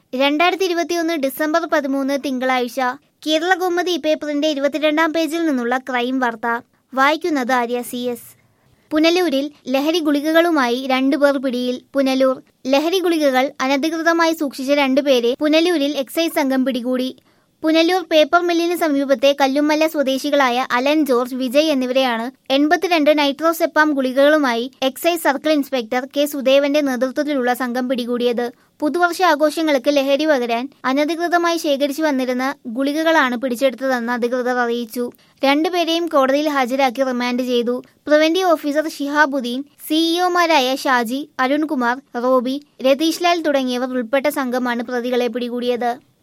രണ്ടായിരത്തി ഇരുപത്തിയൊന്ന് ഡിസംബർ പതിമൂന്ന് തിങ്കളാഴ്ച കേരള കൗമുദി പേപ്പറിന്റെ ഇരുപത്തിരണ്ടാം പേജിൽ നിന്നുള്ള ക്രൈം വാർത്ത വായിക്കുന്നത് ആര്യ സി എസ് പുനലൂരിൽ ലഹരി ഗുളികകളുമായി രണ്ടുപേർ പിടിയിൽ പുനലൂർ ലഹരി ഗുളികകൾ അനധികൃതമായി സൂക്ഷിച്ച രണ്ടുപേരെ പുനലൂരിൽ എക്സൈസ് സംഘം പിടികൂടി പുനലൂർ പേപ്പർ മില്ലിന് സമീപത്തെ കല്ലുമല്ല സ്വദേശികളായ അലൻ ജോർജ് വിജയ് എന്നിവരെയാണ് എൺപത്തിരണ്ട് നൈട്രോസെപ്പാം ഗുളികകളുമായി എക്സൈസ് സർക്കിൾ ഇൻസ്പെക്ടർ കെ സുദേവന്റെ നേതൃത്വത്തിലുള്ള സംഘം പിടികൂടിയത് പുതുവർഷ ആഘോഷങ്ങൾക്ക് ലഹരി പകരാൻ അനധികൃതമായി ശേഖരിച്ചു വന്നിരുന്ന ഗുളികകളാണ് പിടിച്ചെടുത്തതെന്ന് അധികൃതർ അറിയിച്ചു രണ്ടുപേരെയും കോടതിയിൽ ഹാജരാക്കി റിമാൻഡ് ചെയ്തു പ്രിവന്റീവ് ഓഫീസർ ഷിഹാബുദ്ദീൻ സിഇഒമാരായ ഷാജി അരുൺകുമാർ റോബി രതീഷ് ലാൽ തുടങ്ങിയവർ ഉൾപ്പെട്ട സംഘമാണ് പ്രതികളെ പിടികൂടിയത്